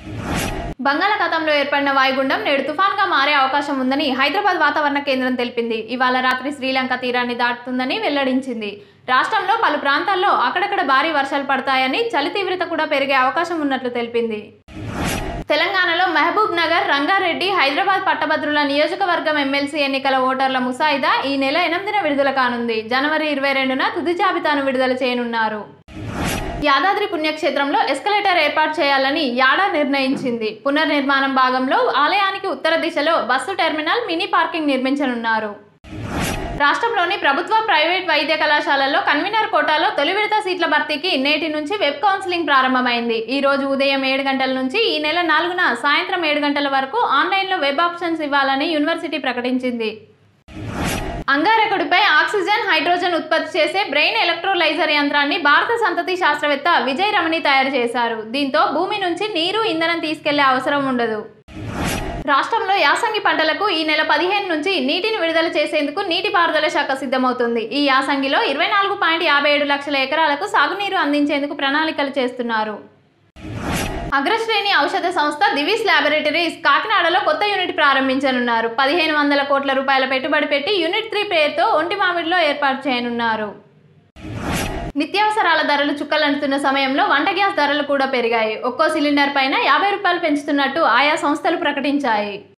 బంగాళాఖాతంలో ఏర్పడిన వాయుగుండం నేడు తుఫాన్గా మారే అవకాశం ఉందని హైదరాబాద్ వాతావరణ కేంద్రం తెలిపింది ఇవాళ రాత్రి శ్రీలంక తీరాన్ని దాటుతుందని వెల్లడించింది రాష్ట్రంలో పలు ప్రాంతాల్లో అక్కడక్కడ భారీ వర్షాలు పడతాయని చలి తీవ్రత కూడా పెరిగే అవకాశం ఉన్నట్లు తెలిపింది తెలంగాణలో మహబూబ్ నగర్ రంగారెడ్డి హైదరాబాద్ పట్టభద్రుల నియోజకవర్గం ఎమ్మెల్సీ ఎన్నికల ఓటర్ల ముసాయిదా ఈ నెల ఎనిమిదిన విడుదల కానుంది జనవరి ఇరవై రెండున తుది జాబితాను విడుదల చేయనున్నారు యాదాద్రి పుణ్యక్షేత్రంలో ఎస్కలేటర్ ఏర్పాటు చేయాలని యాడా నిర్ణయించింది పునర్నిర్మాణం భాగంలో ఆలయానికి ఉత్తర దిశలో బస్సు టెర్మినల్ మినీ పార్కింగ్ నిర్మించనున్నారు రాష్ట్రంలోని ప్రభుత్వ ప్రైవేట్ వైద్య కళాశాలల్లో కన్వీనర్ కోటాలో తొలి విడత సీట్ల భర్తీకి నేటి నుంచి వెబ్ కౌన్సిలింగ్ ప్రారంభమైంది ఈ రోజు ఉదయం ఏడు గంటల నుంచి ఈ నెల నాలుగున సాయంత్రం ఏడు గంటల వరకు ఆన్లైన్లో వెబ్ ఆప్షన్స్ ఇవ్వాలని యూనివర్సిటీ ప్రకటించింది అంగారకుడిపై ఆక్సిజన్ హైడ్రోజన్ ఉత్పత్తి చేసే బ్రెయిన్ ఎలక్ట్రోలైజర్ యంత్రాన్ని భారత సంతతి శాస్త్రవేత్త విజయ్ రమణి తయారు చేశారు దీంతో భూమి నుంచి నీరు ఇంధనం తీసుకెళ్లే అవసరం ఉండదు రాష్ట్రంలో యాసంగి పంటలకు ఈ నెల పదిహేను నుంచి నీటిని విడుదల చేసేందుకు నీటిపారుదల శాఖ సిద్ధమవుతుంది ఈ యాసంగిలో ఇరవై నాలుగు పాయింట్ యాభై ఏడు లక్షల ఎకరాలకు సాగునీరు అందించేందుకు ప్రణాళికలు చేస్తున్నారు అగ్రశ్రేణి ఔషధ సంస్థ దివిస్ ల్యాబొరేటరీస్ కాకినాడలో కొత్త యూనిట్ ప్రారంభించనున్నారు పదిహేను వందల కోట్ల రూపాయల పెట్టుబడి పెట్టి యూనిట్ త్రీ పేరుతో ఒంటి మామిడిలో ఏర్పాటు చేయనున్నారు నిత్యావసరాల ధరలు చుక్కలంటున్న సమయంలో వంట గ్యాస్ ధరలు కూడా పెరిగాయి ఒక్కో సిలిండర్ పైన యాభై రూపాయలు పెంచుతున్నట్టు ఆయా సంస్థలు ప్రకటించాయి